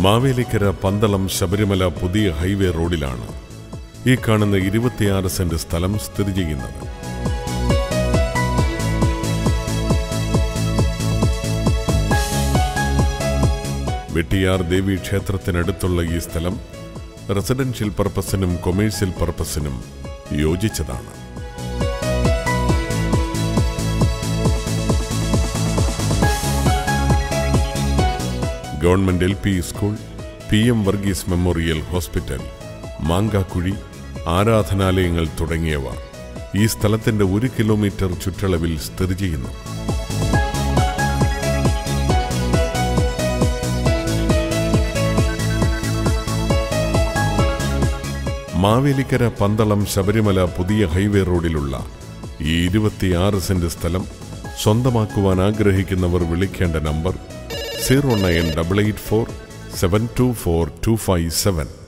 മാവേലിക്കര പന്തളം ശബരിമല പുതിയ ഹൈവേ റോഡിലാണ് ഈ കാണുന്ന ഇരുപത്തിയാറ് സെന്റ് സ്ഥലം സ്ഥിതി ചെയ്യുന്നത് വെട്ടിയാർ ദേവി ക്ഷേത്രത്തിനടുത്തുള്ള ഈ സ്ഥലം റെസിഡൻഷ്യൽ പർപ്പസിനും കൊമേഴ്സ്യൽ പർപ്പസിനും യോജിച്ചതാണ് government L P school P M Varghese memorial hospital Mankakuzhi ആരാധനാലയങ്ങൾ തുടങ്ങിയവ ഈ സ്ഥലത്തിന്റെ ഒരു കിലോമീറ്റർ ചുറ്റളവിൽ സ്ഥിതി ചെയ്യുന്നു മാവേലിക്കര പന്തളം ശബരിമല പുതിയ ഹൈവേ റോഡിലുള്ള ഈ ഇരുപത്തിയാറ് സെന്റ് സ്ഥലം സ്വന്തമാക്കുവാൻ ആഗ്രഹിക്കുന്നവർ വിളിക്കേണ്ട number zero nine double eight four seven two four two five seven